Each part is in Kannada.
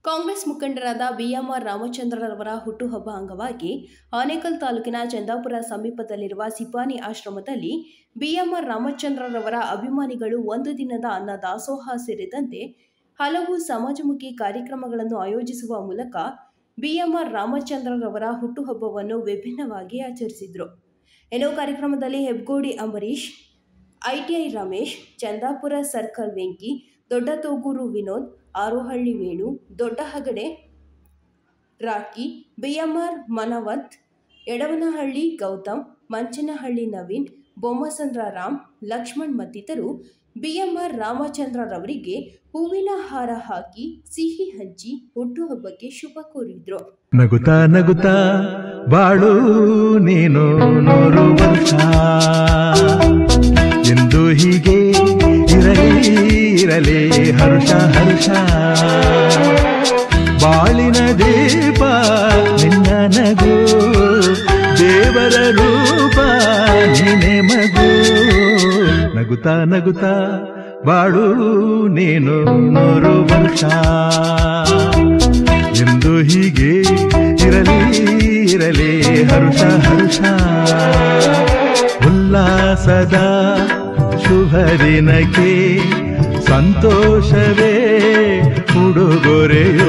ಕಾಂಗ್ರೆಸ್ ಮುಖಂಡರಾದ ಬಿಎಂಆರ್ ರಾಮಚಂದ್ರರವರ ಹುಟ್ಟುಹಬ್ಬ ಅಂಗವಾಗಿ ಆನೇಕಲ್ ತಾಲೂಕಿನ ಚಂದಾಪುರ ಸಮೀಪದಲ್ಲಿರುವ ಸಿಪಾನಿ ಆಶ್ರಮದಲ್ಲಿ ಬಿಎಂಆರ್ ರಾಮಚಂದ್ರರವರ ಅಭಿಮಾನಿಗಳು ಒಂದು ದಿನದ ಅನ್ನ ದಾಸೋಹ ಸೇರಿದಂತೆ ಹಲವು ಸಮಾಜಮುಖಿ ಕಾರ್ಯಕ್ರಮಗಳನ್ನು ಆಯೋಜಿಸುವ ಮೂಲಕ ಬಿಎಂಆರ್ ರಾಮಚಂದ್ರರವರ ಹುಟ್ಟುಹಬ್ಬವನ್ನು ವಿಭಿನ್ನವಾಗಿ ಆಚರಿಸಿದರು ಇನ್ನು ಕಾರ್ಯಕ್ರಮದಲ್ಲಿ ಹೆಬ್ಗೋಡಿ ಅಂಬರೀಶ್ ಐಟಿಐ ರಮೇಶ್ ಚಂದಾಪುರ ಸರ್ಕಲ್ ವೆಂಕಿ ದೊಡ್ಡ ತೋಗೂರು ವಿನೋದ್ ಆರೋಹಳ್ಳಿ ವೇಣು ದೊಡ್ಡ ಹಗಡೆ ರಾಕಿ ಬಿಎಂಆರ್ ಮನವತ್ ಎಡವನಹಳ್ಳಿ ಗೌತಮ್ ಮಂಚನಹಳ್ಳಿ ನವೀನ್ ಬೊಮ್ಮಸಂದ್ರ ರಾಮ್ ಲಕ್ಷ್ಮಣ್ ಮತ್ತಿತರರು ಬಿಎಂಆರ್ ರಾಮಚಂದ್ರರವರಿಗೆ ಹೂವಿನ ಹಾರ ಹಾಕಿ ಸಿಹಿ ಹಂಚಿ ಹುಟ್ಟುಹಬ್ಬಕ್ಕೆ ಶುಭ ಕೋರಿದ್ರು ನಗುತ್ತಾ ನಗುತ್ತಾ ಬಾಳು ನೀನು ನೂರು ವರ್ಷ ಎಂದು ಹೀಗೆ ಇರಲಿ ಇರಲಿ ಹರ್ಷ ಹರ್ಷ ಬಾಳಿನ ದೀಪ ನಿನ್ನ ನಗು ದೇವರ ರೂಪ ನೀನೆ ಮಗು ನಗುತ್ತಾ ನಗುತ್ತಾ ಬಾಳು ನೀನು ನೂರು ವರ್ಷ ಎಂದು ಹೀಗೆ ಇರಲಿ ಇರಲಿ ಹರುಷ ಹರುಷ ಉಲ್ಲಾಸದ ಶುಭ ದಿನಕ್ಕೆ ಸಂತೋಷವೇ ಉಡುಗೊರೆಯೋ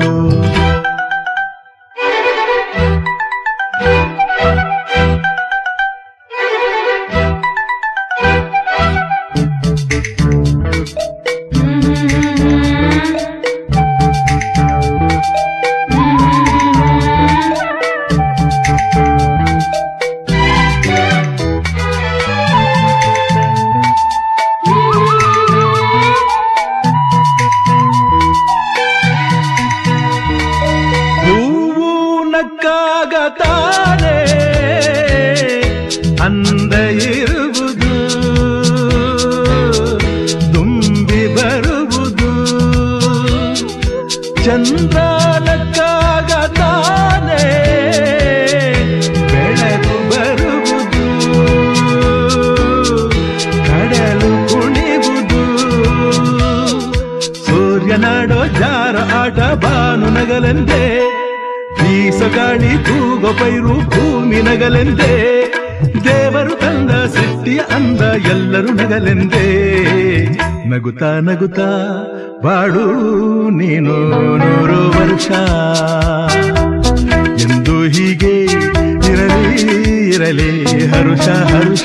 ಹೂವು ನಕ್ಕಾಗ ತಾನೇ ಅಂದ ಇರುವುದು ತುಂಬಿ ಬರುವುದು ಚಂದ್ರ ನಕ್ಕಾಗ ತಾನೇ ಬೆಳಕು ಬರುವುದು ಕಡಲು ಕುಣಿವುದು ಸೂರ್ಯನಾಡೋ ಜಾರ ಆಟ ಬಾನು ನಗಲೆಂದೇ ಬೀಸಗಾಳಿ ತೂಗೋ ಪೈರು ಭೂಮಿ ನಗಲೆಂದೇ ದೇವರು ತಂದ ಸೃಷ್ಟಿಯ ಅಂದ ಎಲ್ಲರೂ ನಗಲೆಂದೇ ನಗುತ್ತಾ ನಗುತ್ತಾ ಬಾಳು ನೀನು ನೂರು ವರ್ಷ ಎಂದು ಹೀಗೆ ಇರಲಿ ಇರಲಿ ಹರುಷ ಹರುಷ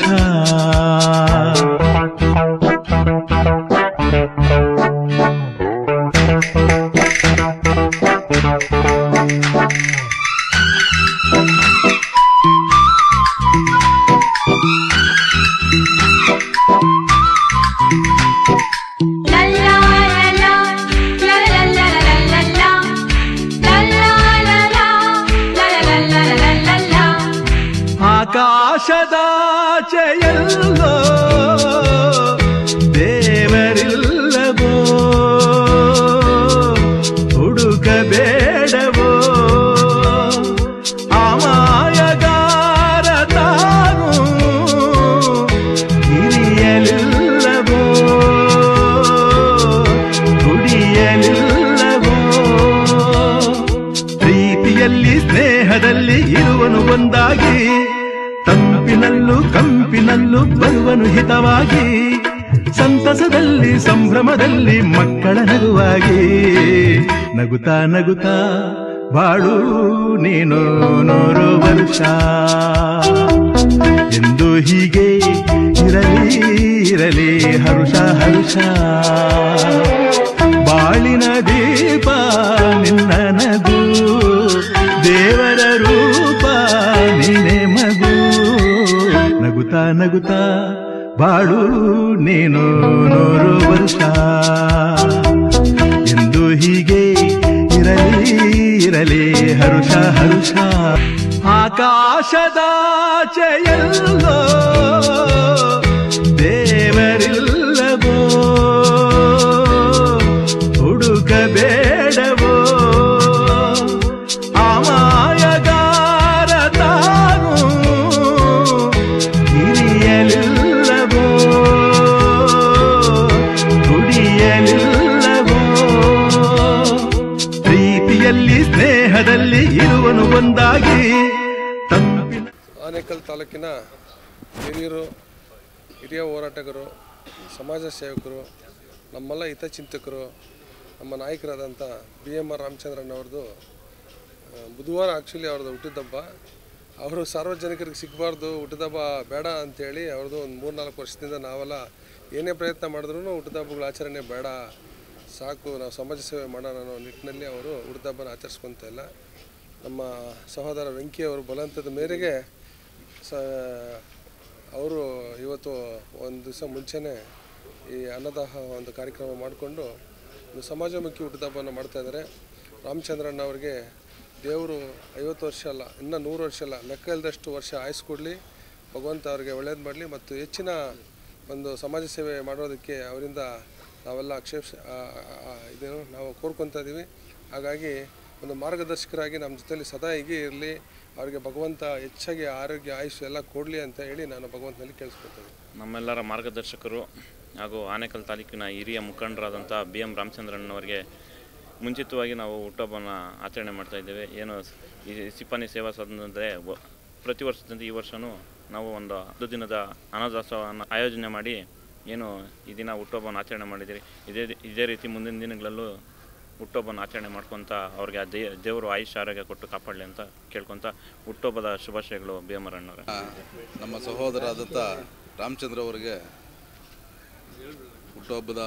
La la la la, la la la la la la, la la la la, la la la la la la. ಆಕಾಶದಾಚೆಯಲ್ಲೋ ದೇವರಿಲ್ಲವೋ ಹುಡುಕಬೇಡವೋ ಅಮಾಯಗಾರ ತಾನು ಹಿರಿಯಲಿಲ್ಲವೋ ಕುಡಿಯಲಿಲ್ಲವೋ ಪ್ರೀತಿಯಲ್ಲಿ ಸ್ನೇಹದಲ್ಲಿ ಇರುವನು ಒಂದಾಗಿ ತಂಪಿನಲ್ಲೂ ಕಂಪಿನಲ್ಲೂ ಬರುವನು ಹಿತವಾಗಿ ಸಂತಸದಲ್ಲಿ ಸಂಭ್ರಮದಲ್ಲಿ ಮಕ್ಕಳ ನಗುವಾಗಿ ನಗುತ್ತಾ ನಗುತ್ತಾ ಬಾಳು ನೀನು ನೂರು ವರ್ಷ ಎಂದು ಹೀಗೆ ಇರಲಿ ಇರಲಿ ಹರುಷ ಹರುಷ ಬಾಳಿನ ದೀಪ ನಿನ್ನ ನಗು ದೇವರ ರೂಪ ನೀನೆ ಮಗು ನಗುತ್ತಾ ನಗುತ್ತಾ ಬಾಳು ನೀನು ನೂರು ವರ್ಷ ಎಂದು ಹೀಗೆ ಇರಲಿ ಇರಲಿ ಹರುಷ ಹರುಷ ಆಕಾಶದಾಚೆಯಲ್ಲೋ ದೇವರಿಲ್ಲವೋ ಹುಡುಕಬೇಡವೋ ಅಮಾಯಗಾರ ತಾನು ಹಿರಿಯಲಿಲ್ಲವೋ ಕುಡಿಯಲಿಲ್ಲವೋ ಪ್ರೀತಿ ಪ್ರೀತಿಯಲ್ಲಿ ಸ್ನೇಹದಲ್ಲಿ ಇರುವನು ಒಂದಾಗಿ ತಪ್ಪಿನ ಆನೇಕಲ್ ತಾಲೂಕಿನ ಹಿರಿಯರು ಹಿರಿಯ ಹೋರಾಟಗಾರರು ಸಮಾಜ ಸೇವಕರು ನಮ್ಮೆಲ್ಲ ಹಿತಚಿಂತಕರು ನಮ್ಮ ನಾಯಕರಾದಂಥ ಬಿ ಎಮ್ ಆರ್ ರಾಮಚಂದ್ರನ್ ಅವ್ರದ್ದು ಆ, ಬುಧವಾರ ಆ್ಯಕ್ಚುಲಿ ಅವ್ರದ್ದು ಹುಟ್ಟಿದಬ್ಬ ಅವರು ಸಾರ್ವಜನಿಕರಿಗೆ ಸಿಗಬಾರ್ದು ಹುಟ್ಟಿದಬ್ಬ ಬೇಡ ಅಂತೇಳಿ ಅವ್ರದ್ದು ಒಂದು ಮೂರು ನಾಲ್ಕು ವರ್ಷದಿಂದ ನಾವೆಲ್ಲ ಏನೇ ಪ್ರಯತ್ನ ಮಾಡಿದ್ರೂ ಹುಟ್ಟಿದಬ್ಬಗಳ ಆಚರಣೆ ಬೇಡ ಸಾಕು ನಾವು ಸಮಾಜ ಸೇವೆ ಮಾಡೋಣ ಅನ್ನೋ ನಿಟ್ಟಿನಲ್ಲಿ ಅವರು ಹುಟ್ಟಿದಬ್ಬನ ಆಚರಿಸ್ಕೊತಾ ಇಲ್ಲ ನಮ್ಮ ಸಹೋದರ ವೆಂಕಿ ಅವರು ಬಲವಂತದ ಮೇರೆಗೆ ಸ ಅವರು ಇವತ್ತು ಒಂದು ದಿವಸ ಮುಂಚೆನೇ ಈ ಅನ್ನದಾಹ ಒಂದು ಕಾರ್ಯಕ್ರಮ ಮಾಡಿಕೊಂಡು ಒಂದು ಸಮಾಜಮುಖಿ ಹುಟ್ಟುಹಬ್ಬವನ್ನು ಮಾಡ್ತಾ ಇದ್ದಾರೆ ರಾಮಚಂದ್ರಣ್ಣ ಅವರಿಗೆ ದೇವರು ಐವತ್ತು ವರ್ಷ ಅಲ್ಲ ಇನ್ನೂ ನೂರು ವರ್ಷ ಅಲ್ಲ ಲೆಕ್ಕ ಇಲ್ಲದಷ್ಟು ವರ್ಷ ಆಯುಸ್ ಕೊಡಲಿ ಭಗವಂತ ಅವರಿಗೆ ಒಳ್ಳೇದು ಮಾಡಲಿ ಮತ್ತು ಹೆಚ್ಚಿನ ಒಂದು ಸಮಾಜ ಸೇವೆ ಮಾಡೋದಕ್ಕೆ ಅವರಿಂದ ನಾವೆಲ್ಲ ಆಕ್ಷೇಪ ಇದೇನು ನಾವು ಕೋರ್ಕೊತಾ ಇದ್ದೀವಿ ಹಾಗಾಗಿ ಒಂದು ಮಾರ್ಗದರ್ಶಕರಾಗಿ ನಮ್ಮ ಜೊತೆಲಿ ಸದಾ ಹೀಗೆ ಇರಲಿ ಅವರಿಗೆ ಭಗವಂತ ಹೆಚ್ಚಾಗಿ ಆರೋಗ್ಯ ಆಯುಷ್ ಎಲ್ಲ ಕೊಡಲಿ ಅಂತ ಹೇಳಿ ನಾನು ಭಗವಂತನಲ್ಲಿ ಕೇಳಿಸ್ಕೊತೀನಿ ನಮ್ಮೆಲ್ಲರ ಮಾರ್ಗದರ್ಶಕರು ಹಾಗೂ ಆನೇಕಲ್ ತಾಲೂಕಿನ ಹಿರಿಯ ಮುಖಂಡರಾದಂಥ ಬಿ ಎಂ ರಾಮಚಂದ್ರಣ್ಣವರಿಗೆ ಮುಂಚಿತವಾಗಿ ನಾವು ಹುಟ್ಟುಹಬ್ಬನ ಆಚರಣೆ ಮಾಡ್ತಾ ಇದ್ದೇವೆ ಏನು ಈ ಸಿಪಾನಿ ಸೇವಾ ಸದನ ಅಂದರೆ ಪ್ರತಿ ವರ್ಷದಂತೆ ಈ ವರ್ಷವೂ ನಾವು ಒಂದು ಹತ್ತು ದಿನದ ಅನಾಥೋತ್ಸವವನ್ನು ಆಯೋಜನೆ ಮಾಡಿ ಏನು ಈ ದಿನ ಹುಟ್ಟುಹಬ್ಬನ ಆಚರಣೆ ಮಾಡಿದ್ದೀರಿ ಇದೇ ಇದೇ ರೀತಿ ಮುಂದಿನ ದಿನಗಳಲ್ಲೂ ಹುಟ್ಟುಹಬ್ಬನ ಆಚರಣೆ ಮಾಡ್ಕೊತ ಅವ್ರಿಗೆ ಆ ದೇ ದೇವರು ಆಯುಷ್ ಆರೋಗ್ಯ ಕೊಟ್ಟು ಕಾಪಾಡಲಿ ಅಂತ ಕೇಳ್ಕೊತ ಹುಟ್ಟುಹಬ್ಬದ ಶುಭಾಶಯಗಳು ಬಿ ಎಂ ಅಣ್ಣವರೇ ನಮ್ಮ ಸಹೋದರಾದಂಥ ರಾಮಚಂದ್ರ ಅವರಿಗೆ ಹುಟ್ಟುಹಬ್ಬದ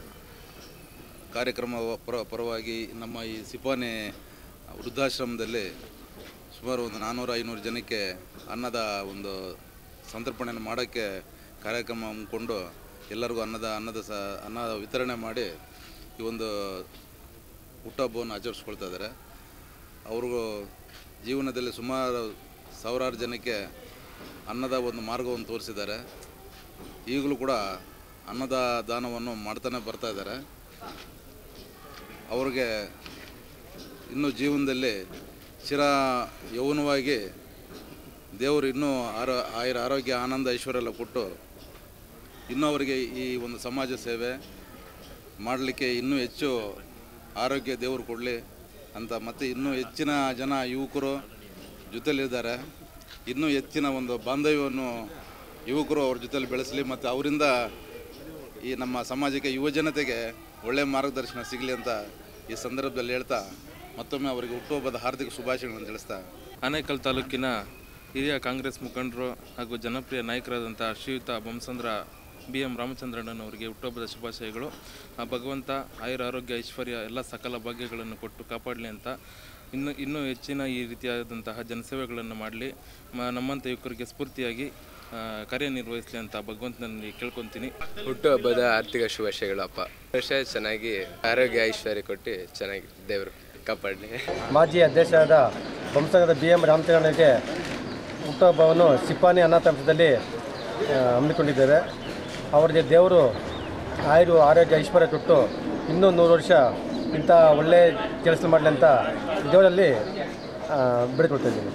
ಕಾರ್ಯಕ್ರಮ ಪರ ಪರವಾಗಿ ನಮ್ಮ ಈ ಸಿಪಾನೆ ವೃದ್ಧಾಶ್ರಮದಲ್ಲಿ ಸುಮಾರು ಒಂದು ನಾನ್ನೂರು ಐನೂರು ಜನಕ್ಕೆ ಅನ್ನದ ಒಂದು ಸಂತರ್ಪಣೆಯನ್ನು ಮಾಡೋಕ್ಕೆ ಕಾರ್ಯಕ್ರಮ ಹಮ್ಮಿಕೊಂಡು ಎಲ್ಲರಿಗೂ ಅನ್ನದ ಅನ್ನದ ಸ ಅನ್ನ ವಿತರಣೆ ಮಾಡಿ ಈ ಒಂದು ಹುಟ್ಟುಹಬ್ಬವನ್ನು ಆಚರಿಸ್ಕೊಳ್ತಾ ಇದ್ದಾರೆ ಅವರು ಜೀವನದಲ್ಲಿ ಸುಮಾರು ಸಾವಿರಾರು ಜನಕ್ಕೆ ಅನ್ನದ ಒಂದು ಮಾರ್ಗವನ್ನು ತೋರಿಸಿದ್ದಾರೆ ಈಗಲೂ ಕೂಡ ಅನ್ನದ ದಾನವನ್ನು ಮಾಡ್ತಾನೆ ಬರ್ತಾ ಇದ್ದಾರೆ ಅವ್ರಿಗೆ ಇನ್ನೂ ಜೀವನದಲ್ಲಿ ಚಿರ ಯೌವನವಾಗಿ ದೇವರು ಇನ್ನೂ ಆರೋ ಆಯುರ ಆರೋಗ್ಯ ಆನಂದ ಐಶ್ವರ್ಯ ಎಲ್ಲ ಕೊಟ್ಟು ಇನ್ನೂ ಅವರಿಗೆ ಈ ಒಂದು ಸಮಾಜ ಸೇವೆ ಮಾಡಲಿಕ್ಕೆ ಇನ್ನೂ ಹೆಚ್ಚು ಆರೋಗ್ಯ ದೇವರು ಕೊಡಲಿ ಅಂತ ಮತ್ತು ಇನ್ನೂ ಹೆಚ್ಚಿನ ಜನ ಯುವಕರು ಜೊತೆಲಿದ್ದಾರೆ ಇನ್ನೂ ಹೆಚ್ಚಿನ ಒಂದು ಬಾಂಧವ್ಯವನ್ನು ಯುವಕರು ಅವ್ರ ಜೊತೆಲಿ ಬೆಳೆಸಲಿ ಮತ್ತು ಅವರಿಂದ ಈ ನಮ್ಮ ಸಮಾಜಕ್ಕೆ ಯುವ ಜನತೆಗೆ ಒಳ್ಳೆಯ ಮಾರ್ಗದರ್ಶನ ಸಿಗಲಿ ಅಂತ ಈ ಸಂದರ್ಭದಲ್ಲಿ ಹೇಳ್ತಾ ಮತ್ತೊಮ್ಮೆ ಅವರಿಗೆ ಹುಟ್ಟುಹಬ್ಬದ ಹಾರ್ದಿಕ ಶುಭಾಶಯಗಳನ್ನು ತಿಳಿಸ್ತಾ ಆನೇಕಲ್ ತಾಲೂಕಿನ ಹಿರಿಯ ಕಾಂಗ್ರೆಸ್ ಮುಖಂಡರು ಹಾಗೂ ಜನಪ್ರಿಯ ನಾಯಕರಾದಂಥ ಶ್ರೀಯುತ ಬೊಮ್ಮಸಂದ್ರ ಬಿ ಎಂ ರಾಮಚಂದ್ರಣ್ಣನವರಿಗೆ ಹುಟ್ಟುಹಬ್ಬದ ಶುಭಾಶಯಗಳು ಆ ಭಗವಂತ ಆಯುರ ಆರೋಗ್ಯ ಐಶ್ವರ್ಯ ಎಲ್ಲ ಸಕಲ ಭಾಗ್ಯಗಳನ್ನು ಕೊಟ್ಟು ಕಾಪಾಡಲಿ ಅಂತ ಇನ್ನು ಇನ್ನೂ ಹೆಚ್ಚಿನ ಈ ರೀತಿಯಾದಂತಹ ಜನಸೇವೆಗಳನ್ನು ಮಾಡಲಿ ಮ ನಮ್ಮಂಥ ಯುವಕರಿಗೆ ಸ್ಫೂರ್ತಿಯಾಗಿ ಆ, ಕಾರ್ಯನಿರ್ವಹಿಸಲಿ ಅಂತ ಭಗವಂತನಲ್ಲಿ ಕೇಳ್ಕೊತೀನಿ ಹುಟ್ಟುಹಬ್ಬದ ಆರ್ಥಿಕ ಶುಭಾಶಯಗಳು ಅಪ್ಪ ವರ್ಷ ಚೆನ್ನಾಗಿ ಆರೋಗ್ಯ ಐಶ್ವರ್ಯ ಕೊಟ್ಟು ಚೆನ್ನಾಗಿ ದೇವರು ಕಾಪಾಡಲಿ ಮಾಜಿ ಅಧ್ಯಕ್ಷರಾದ ವಂಶಂಗದ ಬಿ ಎಂ ರಾಮಚಂದ್ರನಿಗೆ ಹುಟ್ಟುಹಬ್ಬವನ್ನು ಸಿಪ್ಪಾನಿ ಅನಾಥಾಂಶದಲ್ಲಿ ಆ, ಹಮ್ಮಿಕೊಂಡಿದ್ದೇವೆ ಅವರಿಗೆ ದೇವರು ಆಯುರು ಆರೋಗ್ಯ ಐಶ್ವರ್ಯ ಕೊಟ್ಟು ಇನ್ನೂ ನೂರು ವರ್ಷ ಇಂಥ ಒಳ್ಳೆಯ ಕೆಲಸ ಮಾಡಲಿ ಅಂತ ದೇವರಲ್ಲಿ ಬೇಡಿಕೊಳ್ತಾ ಇದ್ದೀನಿ